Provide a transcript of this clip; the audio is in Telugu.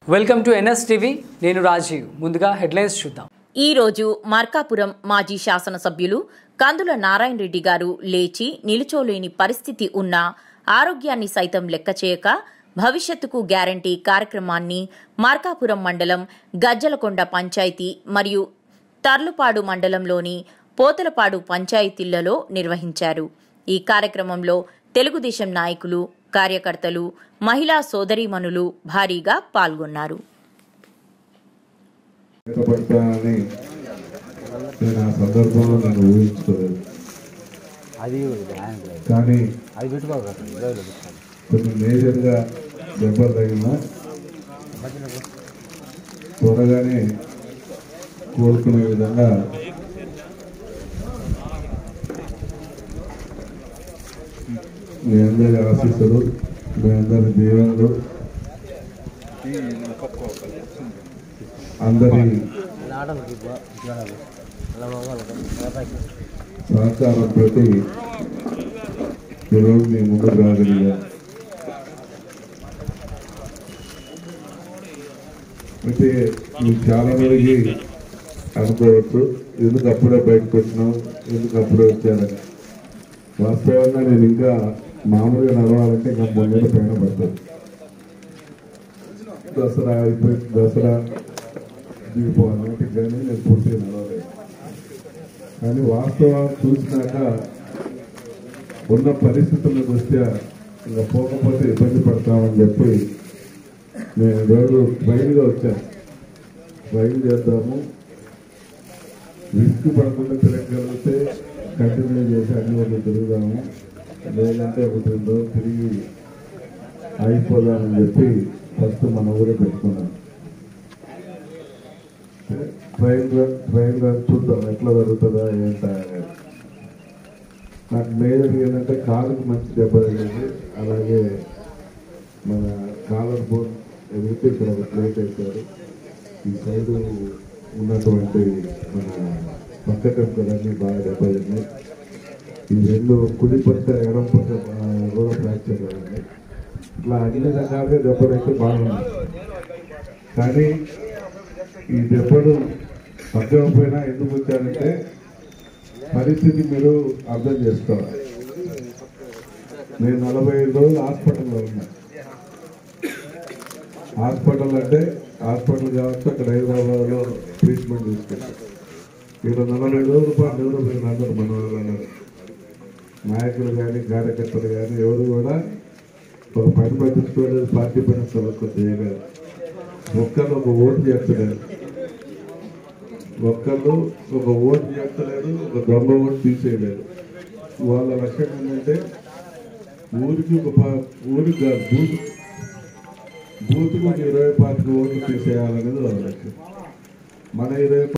వెల్కమ్ టు ఎన్ఎస్ టీవీ నేను రాజీవ్ ముందుగా హెడ్లైన్స్ చూద్దాం ఈ రోజు మార్కాపురం మాజీ శాసనసభ్యులు కందుల నారాయణ రెడ్డి గారు లేచి నిలుచోలేని పరిస్థితి ఉన్న ఆరోగ్యాన్ని సైతం లెక్క చేయక భవిష్యత్తుకు గ్యారంటీ కార్యక్రమాన్ని మార్కాపురం మండలం గజ్జలకొండ పంచాయతీ మరియు తర్లుపాడు మండలంలోని పోతలపాడు పంచాయతీలలో నిర్వహించారు ఈ కార్యక్రమంలో తెలుగుదేశం నాయకులు కార్యకర్తలు మహిళా సోదరీమణులు భారీగా పాల్గొన్నారు బయటపడతానని నేను ఆ సందర్భంలో నేను ఊహించుకోలేదు అది హ్యాండ్ డ్రైవ్ కానీ అది పెట్టుకోవాలి డ్రైవ్లో పెట్టుకోవాలి కొన్ని మేజర్గా దెబ్బలు తగిలినా త్వరగానే కోలుకునే విధంగా మీ అందరి ఆశీస్సులు మీ అందరి దీవెనలు అందరి ఆడలకి జనాలు అలా మగవాళ్ళకి అలా పైకి సహకారంతో ఈరోజు మీ ముందు రాగలిగా అయితే మీకు చాలా మందికి అనుకోవచ్చు ఎందుకు అప్పుడే బయటకు వచ్చినావు ఎందుకు అప్పుడే వచ్చారని వాస్తవంగా నేను ఇంకా మామూలుగా నడవాలంటే ఇంకా మొన్న పైన పడతాను దసరా అయిపోయి దసరా దిగిపోవాలంటే కానీ నేను పూర్తిగా నడవలేదు కానీ వాస్తవం చూసినాక ఉన్న పరిస్థితుల దృష్ట్యా ఇంకా పోకపోతే ఇబ్బంది పడతామని చెప్పి నేను ఈరోజు బయలుగా వచ్చాను బయలు చేద్దాము రిస్క్ పడకుండా తిరగలిగితే కంటిన్యూ చేసి అన్ని వాళ్ళు తిరుగుదాము లేదంటే ఒకటి రెండు రోజులు తిరిగి అయిపోదామని చెప్పి ఫస్ట్ మన ఊరే పెట్టుకున్నాను ట్రైన్ రన్ ట్రైన్ రన్ చూద్దాం ఎట్లా జరుగుతుందా ఏంటా అనేది నాకు మేజర్ ఏంటంటే కాలుకి మంచి దెబ్బ తగిలింది అలాగే మన కాలర్ బోన్ ఎదుగుతూ ఇక్కడ ఒక ప్లేట్ వేశారు ఈ సైడు ఉన్నటువంటి మన పక్క టెంపులన్నీ బాగా దెబ్బ తగిలినాయి ఈ రెండు కుడి పక్క ఎడం పక్క ఆ, కూడా ఫ్రాక్చర్ అయింది ఇట్లా అన్ని రకాలుగా దెబ్బలైతే బాగున్నాయి కానీ ఈ దెబ్బలు తగ్గకపోయినా ఎందుకు వచ్చారంటే పరిస్థితి మీరు అర్థం చేసుకోవాలి నేను నలభై ఐదు రోజులు హాస్పిటల్లో ఉన్నా హాస్పిటల్ అంటే హాస్పిటల్ కావచ్చు అక్కడ హైదరాబాద్లో ట్రీట్మెంట్ తీసుకుంటాను ఇక్కడ నలభై రోజుల పాటు డెవలప్ అందరు మన వాళ్ళు అన్నారు నాయకులు కానీ కార్యకర్తలు కానీ ఎవరు కూడా ఒక పని పట్టించుకోలేదు పార్టీ పని అసలు ఒక్క చేయలేదు ఒక్కరు ఒక ఓటు చేస్తలేదు ఒక్కళ్ళు ఒక ఓటు చేస్తలేదు ఒక దొంగ ఓటు తీసేయలేదు వాళ్ళ లక్ష్యం ఏంటంటే ఊరికి ఒక పా- ఊరికి కాదు బూత్ బూత్కి ఒక ఇరవై పాతిక ఓట్లు తీసేయాలనేది వాళ్ళ లక్ష్యం మన ఇరవై